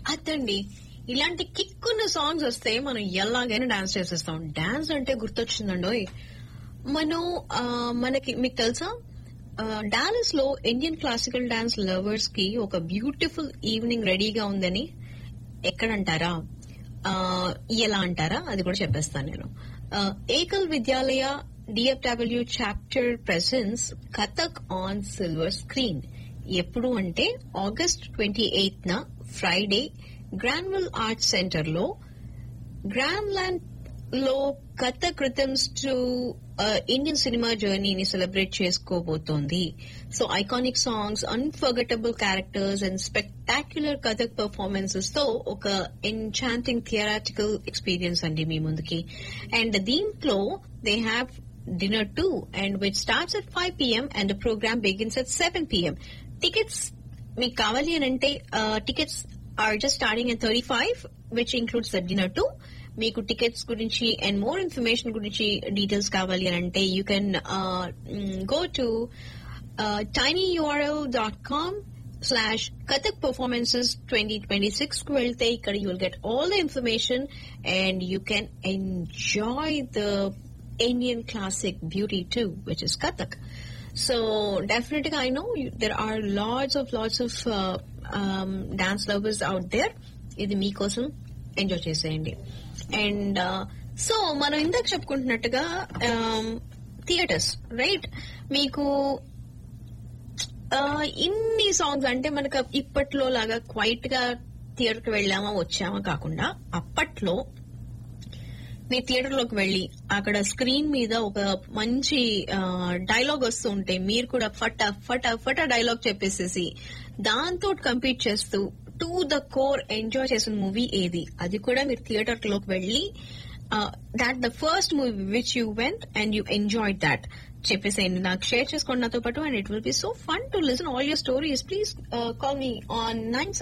అదండి ఇలాంటి కిక్ ఉన్న సాంగ్స్ వస్తే మనం ఎలాగైనా డాన్స్ చేసేస్తాం డాన్స్ అంటే గుర్తొచ్చిందండోయ్ మనం ఆ, మనకి మీకు తెలుసా డాలస్ లో ఇండియన్ క్లాసికల్ డాన్స్ లవర్స్ కి ఒక బ్యూటిఫుల్ ఈవినింగ్ రెడీగా ఉందని ఎక్కడంటారా ఆ, ఎలా అంటారా అది కూడా చెప్పేస్తాను నేను ఆ, Ekal Vidyalaya D F W chapter presence Kathak on silver screen ఎప్పుడు అంటే ఆగస్ట్ ట్వంటీ ఎయిత్ న ఫ్రైడే గ్రాన్వల్ ఆర్ట్ సెంటర్ లో గ్రామ్ ల్యాండ్ లో Kathak rhythms to Indian cinema జర్నీని సెలబ్రేట్ చేసుకోబోతోంది so iconic songs unforgettable characters and spectacular Kathak performances తో ఒక ఎన్చాంటింగ్ థియరాటికల్ ఎక్స్పీరియన్స్ అండి మీ ముందుకి అండ్ దీంట్లో they have dinner too and which starts at five PM and the program begins at seven PM tickets మీకు కావాలి అని అంటే tickets are just starting at thirty five which includes the dinner too మీకు tickets గురించి and more information గురించి details కావాలి అని అంటే you can go to tinyurl dot com slash Kathak performances twenty twenty six కు వెళ్తే ఇక్కడ you will get all the information and you can enjoy the Indian classic beauty to which is Kathak so definite గా I know there are lots of lots of dance lovers out there ఇది మీకోసం enjoy చేసేయండి and so మనం ఇందాక చెప్పుకుంటున్నట్టుగా theatres right మీకు ఆ, ఇన్ని songs అంటే మనకు ఇప్పట్లో లాగా క్వైట్ గా థియేటర్ కి వెళ్ళామా వచ్చామా కాకుండా అప్పట్లో మీ థియేటర్ లోకి వెళ్లి అక్కడ స్క్రీన్ మీద ఒక మంచి డైలాగ్ వస్తూ ఉంటే మీరు కూడా ఫట ఫట ఫట డైలాగ్ చెప్పేసేసి దాంతో కంపీట్ చేస్తూ టు ద కోర్ ఎంజాయ్ చేసిన మూవీ ఏది అది కూడా మీరు థియేటర్ లోకి వెళ్లి that the first movie which you went and you enjoy that చెప్పేసేయండి నాకు షేర్ చేసుకోండి నాతో పాటు and it will be so fun to listen all your stories please call me on nine